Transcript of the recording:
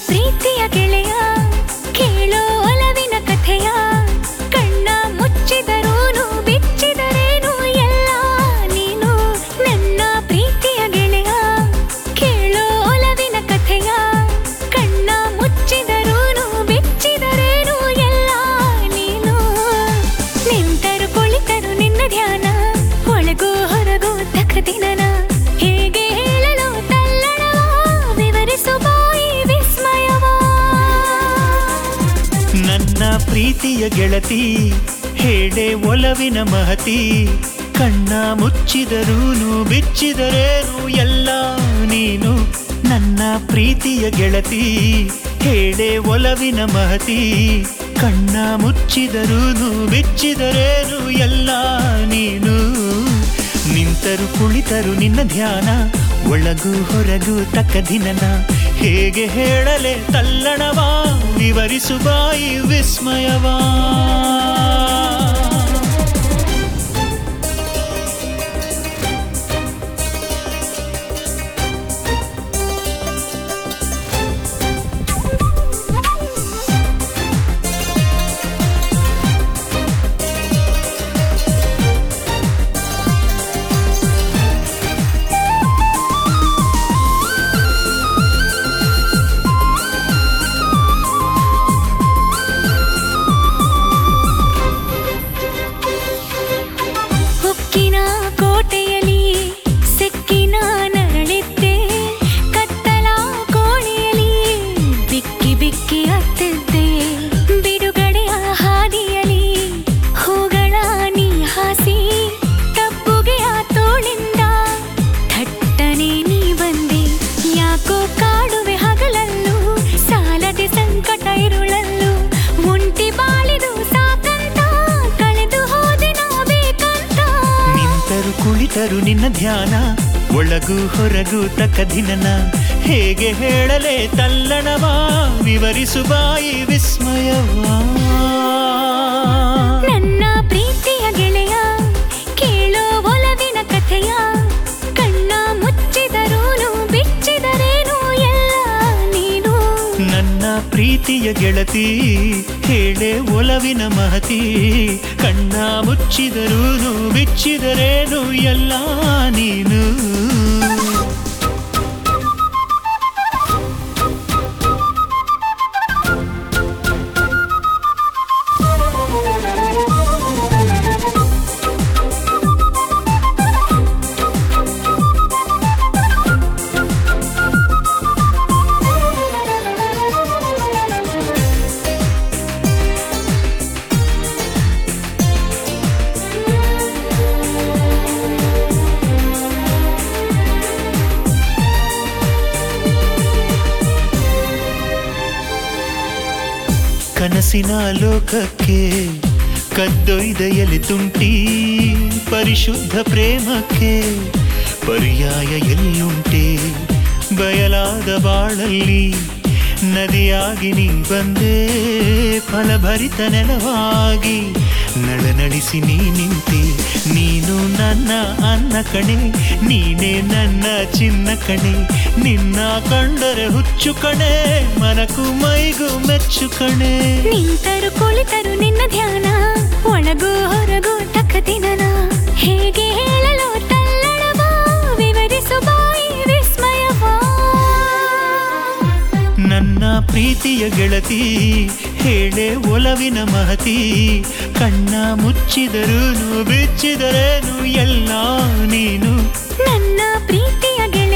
ಪ್ರೀತಿಯ ಗೆಳೆಯ ಕೇಳೋ ಒಲವಿನ ಕಥೆಯ ಕಣ್ಣ ಮುಚ್ಚಿದರೂನು ಬಿಚ್ಚಿದರೇನು ಎಲ್ಲ ನೀನು ನನ್ನ ಪ್ರೀತಿಯ ಗೆಳೆಯ ಕೇಳೋ ಒಲವಿನ ಕಥೆಯ ಕಣ್ಣ ಮುಚ್ಚಿದರೂನು ಬಿಚ್ಚಿದರೇನು ಎಲ್ಲ ನೀನು ನಿಂತರು ಕುಳಿತರು ನಿನ್ನ ಧ್ಯಾನ ಒಳಗೂ ಹೊರಗೂ ತಕದಿನನ ಹೇಗೆ ಹೇಳಲು ತಲ್ಲಣವ ವಿವರಿಸು ಬಾಯಿ ವಿಸ್ಮಯವ ನನ್ನ ಪ್ರೀತಿಯ ಗೆಳತಿ ಹೇಳೆ ಒಲವಿನ ಮಹತಿ ಕಣ್ಣ ಮುಚ್ಚಿದರೂನು ಬಿಚ್ಚಿದರೇನು ಎಲ್ಲ ನೀನು ನನ್ನ ಪ್ರೀತಿಯ ಗೆಳತಿ ಹೇಳೆ ಒಲವಿನ ಮಹತಿ ಕಣ್ಣ ಮುಚ್ಚಿದರೂನು ಬಿಚ್ಚಿದರೇನು ಎಲ್ಲ ನೀನು ನಿಂತರು ಕುಳಿತರು ನಿನ್ನ ಧ್ಯಾನ ಒಳಗೂ ಹೊರಗೂ ತಕ್ಕ ದಿನನ ಹೇಗೆ ಹೇಳಲೆ ತಲ್ಲಣವಾ ವಿವರಿಸು ಬಾಯಿ ವಿಸ್ಮಯವಾ ಉಕ್ಕಿನ ಕೋಟೆಯಲ್ಲಿ ಸಿಕ್ಕಿನ ನರಳಿದ್ದೆ ಕತ್ತಲ ಕೋಣೆಯಲ್ಲಿ ಬಿಕ್ಕಿ ಬಿಕ್ಕಿ ಅತ್ತಿದ್ದೆ ಬಿಡುಗಡೆಯ ಹಾದಿಯಲ್ಲಿ ಹೂಗಳ ನೀ ಹಾಸಿ ತಪ್ಪುಗೆಯ ತೋಳಿಂದ ಥಟ್ಟನೆ ನೀ ಬಂದೆ ಯಾಕೋ ಕಾಡುವೆ ಹಗಲಲ್ಲೂ ಸಾಲದೆ ಸಂಕಟ ಇರುಳಲ್ಲೂ ಮುಂಟಿ ಬಾಳಿದು ಸಾಕಂತ ಕಳೆದು ಹೋದೆ ನಾ ಬೇಕಂತ ನಿಂತರು ಕುಳಿತರು ನಿನ್ನ ಧ್ಯಾನ ಒಳಗೂ ಹೊರಗೂ ತಕ್ಕ ದಿನನ ಹೇಗೆ ಹೇಳಲೆ ತಲ್ಲಣವಾ ವಿವರಿಸು ಬಾಯಿ ವಿಸ್ಮಯವಾ ನನ್ನ ಪ್ರೀತಿಯ ಗೆಳೆಯ ಕೇಳೋ ಒಲವಿನ ಕಥೆಯ ಕಣ್ಣ ಮುಚ್ಚಿದರೂನು ಬಿಚ್ಚಿದರೇನು ಎಲ್ಲ ನೀನು ನನ್ನ ಪ್ರೀತಿಯ ಗೆಳತಿ ಹೇಳೆ ಒಲವಿನ ಮಹತಿ ಕಣ್ಣ ಮುಚ್ಚಿದರೂನು ಬಿಚ್ಚಿದರೇನು ಎಲ್ಲ ನೀನು ಕನಸಿನ ಲೋಕಕ್ಕೆ ಕದ್ದೊಯ್ದ ಎಲೆ ತುಂಟಿ ಪರಿಶುದ್ಧ ಪ್ರೇಮಕ್ಕೆ ಪರ್ಯಾಯ ಎಲ್ಲಿಯುಂಟೆ ಬಯಲಾದ ಬಾಳಲ್ಲಿ ನದಿಯಾಗಿ ನೀ ಬಂದೆ ಫಲಭರಿತ ನೆಲವಾಗಿ ನಳನಳಿಸಿ ನೀ ನಿಂತೆ ನೀನು ನನ್ನ ಅನ್ನ ಕಣೆ ನೀನೇ ನನ್ನ ಚಿನ್ನ ಕಣೆ ನಿನ್ನ ಕಂಡರೆ ಹುಚ್ಚು ಕಣೆ ಮನಕು ಮೈಗೂ ಮೆಚ್ಚು ಕಣೆ ನಿಂತರು ಕುಳಿತರು ನಿನ್ನ ಧ್ಯಾನ ಒಳಗೂ ಹೊರಗೂ ತಕ್ಕದಿನನ ಹೇಗೆ ಹೇಳಲು ತಲ್ಲಣವ ವಿವರಿಸು ಬಾಯಿ ವಿಸ್ಮಯವ ನನ್ನ ಪ್ರೀತಿಯ ಗೆಳತಿ ಹೇಳೆ ಒಲವಿನ ಮಹತಿ ಕಣ್ಣ ಮುಚ್ಚಿದರೂನು ಬಿಚ್ಚಿದರೇನು ಎಲ್ಲ ನೀನು ನನ್ನ ಪ್ರೀತಿಯ ಗೆಳೆಯ